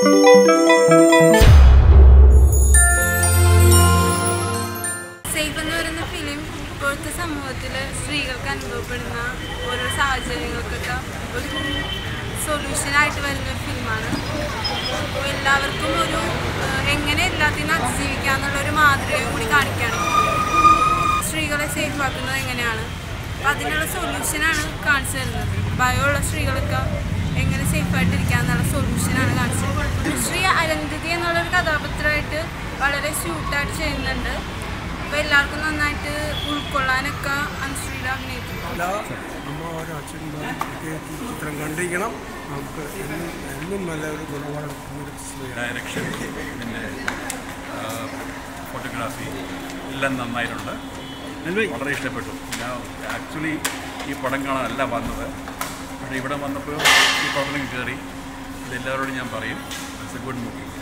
safe എന്ന് പറയുന്ന film ഇപ്പോഴത്തെ സമൂഹത്തിൽ സ്ത്രീകൾക്ക് അനുഭവപ്പെടുന്ന ഓരോ സാഹചര്യങ്ങൾക്കൊക്കെ ഒരു സൊല്യൂഷനായിട്ട് വരുന്ന ഒരു ഫിലിമാണ് അപ്പോൾ എല്ലാവർക്കും ഒരു ഏഹ്, എങ്ങനെ എല്ലാത്തിനും അതിജീവിക്കാം എന്നുള്ള ഒരു മാതൃകയും കൂടി കാണിക്കുകയാണ് സ്ത്രീകളെ സേഫ് ആക്കുന്നത് എങ്ങനെയാണ് അപ്പം അതിനുള്ള സൊല്യൂഷനാണ് കാണിച്ചു തരുന്നത് ഭയമുള്ള സ്ത്രീകളൊക്കെ എങ്ങനെ സേഫായിട്ടിരിക്കുക എന്നുള്ള സൊല്യൂഷനാണ് കാണിച്ചു തരുന്നത് ശ്രീ അരന്ധതി എന്നുള്ളൊരു കഥാപാത്രമായിട്ട് വളരെ സ്യൂട്ടായിട്ട് ചെയ്യുന്നുണ്ട് അപ്പോൾ എല്ലാവർക്കും നന്നായിട്ട് ഉൾക്കൊള്ളാനൊക്കെ അനുശ്രീയുടെ അഭിനയിക്കുന്നു എല്ലാ അമ്മമാരും അച്ഛന്മാരും ഒക്കെ ഈ ചിത്രം കണ്ടിരിക്കണം നമുക്ക് എന്നും എന്നും നല്ല ഒരു ഗുണപാഠം ഡയറക്ഷൻ പിന്നെ ഫോട്ടോഗ്രാഫി എല്ലാം നന്നായിട്ടുണ്ട് വളരെ ഇഷ്ടപ്പെട്ടു ഞാൻ ആക്ച്വലി ഈ പടം കാണാനല്ല വന്നത് പക്ഷേ ഇവിടെ വന്നപ്പോൾ ഈ പടം കയറി ഇതെല്ലാവരോടും ഞാൻ പറയും ഇറ്റ്സ് എ ഗുഡ് മൂവി